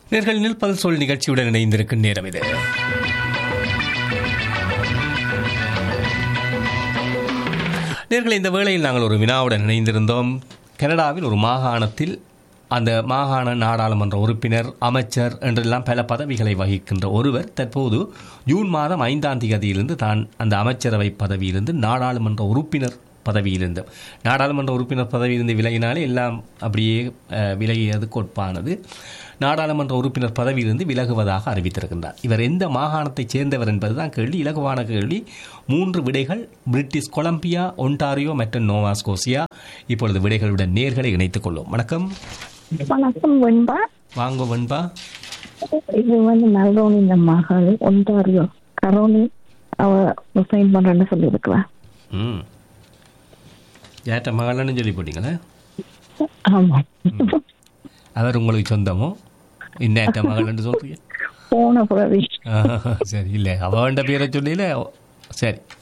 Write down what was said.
நேர்கள் நிற்பல் சொல் நிகழ்ச்சியுடன் இணைந்திருக்கும் நேரம் இது நேர்கள் இந்த வேளையில் நாங்கள் ஒரு வினாவுடன் இணைந்திருந்தோம் கனடாவில் ஒரு மாகாணத்தில் அந்த மாகாண நாடாளுமன்ற உறுப்பினர் அமைச்சர் என்றெல்லாம் பல பதவிகளை வகிக்கின்ற ஒருவர் தற்போது ஜூன் மாதம் ஐந்தாம் தேதியிலிருந்து தான் அந்த அமைச்சரவை பதவியிலிருந்து நாடாளுமன்ற உறுப்பினர் பதவியிலிருந்து நாடாளுமன்ற உறுப்பினர் பதவியிலிருந்து விலகினாலே எல்லாம் அப்படியே அஹ், விலகியது கொட்பானது நாடாளுமன்ற உறுப்பினர் பதவியிலிருந்து விலகுவதாக அறிவித்திருக்கின்றார் இவர் எந்த மாகாணத்தைச் சேர்ந்தவர் என்பதுதான் கேள்வி இலகுவான கேள்வி மூன்று விடைகள் பிரிட்டிஷ் கொலம்பியா ஒன்டாரியோ மற்றும் நோவா ஸ்கோசியா இப்பொழுது விடைகளுடன் நேர்களை இணைத்துக் கொள்வோம் வணக்கம் வணக்கம் வெண்பா வாங்க வெண்பா இது வந்து நல்ரோனி இந்த மகள் ஒன்றாரியோ கரோனி அவ சைன் பண்றேன்னு சொல்லியிருக்கிறா ம் ஏற்ற மகளன்னு சொல்லி போட்டீங்களே ஆமா அவர் உங்களுக்கு சொந்தமோ இன்னேற்ற மகள்னு சொல்றீங்க போன பிறவி ஆஹா, சரி இல்லை அவன்ட பேரை சொல்லல சரி